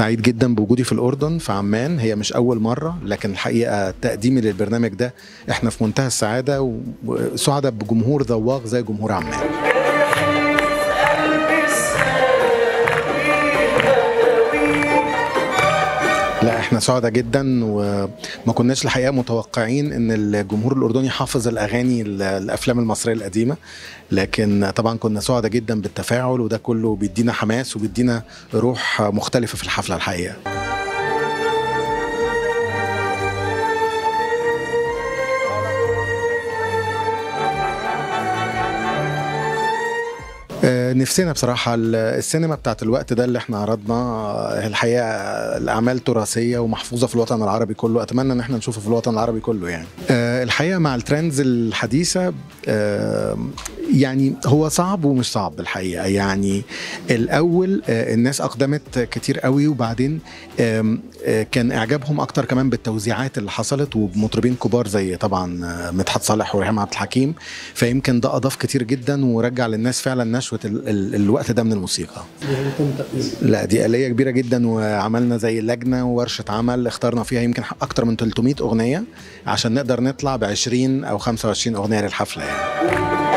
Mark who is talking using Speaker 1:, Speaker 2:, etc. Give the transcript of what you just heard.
Speaker 1: سعيد جدا بوجودي في الاردن في عمان هي مش اول مره لكن الحقيقه تقديمي للبرنامج ده احنا في منتهى السعاده وسعداء بجمهور ذواق زي جمهور عمان لا احنا سعداء جدا وما كناش الحقيقه متوقعين ان الجمهور الاردني حافظ الاغاني الافلام المصريه القديمه لكن طبعا كنا سعداء جدا بالتفاعل وده كله بيدينا حماس وبيدينا روح مختلفه في الحفله الحقيقه نفسنا بصراحة السينما بتاعت الوقت ده اللي احنا عرضنا الحقيقة الأعمال تراثية ومحفوظة في الوطن العربي كله أتمنى إن احنا نشوفه في الوطن العربي كله يعني الحقيقة مع الترندز الحديثة يعني هو صعب ومش صعب الحقيقة يعني الأول الناس أقدمت كتير قوي وبعدين كان إعجابهم أكتر كمان بالتوزيعات اللي حصلت وبمطربين كبار زي طبعا مدحت صالح وريهام عبد الحكيم فيمكن ده أضاف كتير جدا ورجع للناس فعلا نشوة الوقت ده من الموسيقى لا دي آلية كبيرة جدا وعملنا زي لجنة وورشة عمل اخترنا فيها يمكن أكتر من 300 أغنية عشان نقدر نطلع ب 20 أو 25 أغنية للحفلة يعني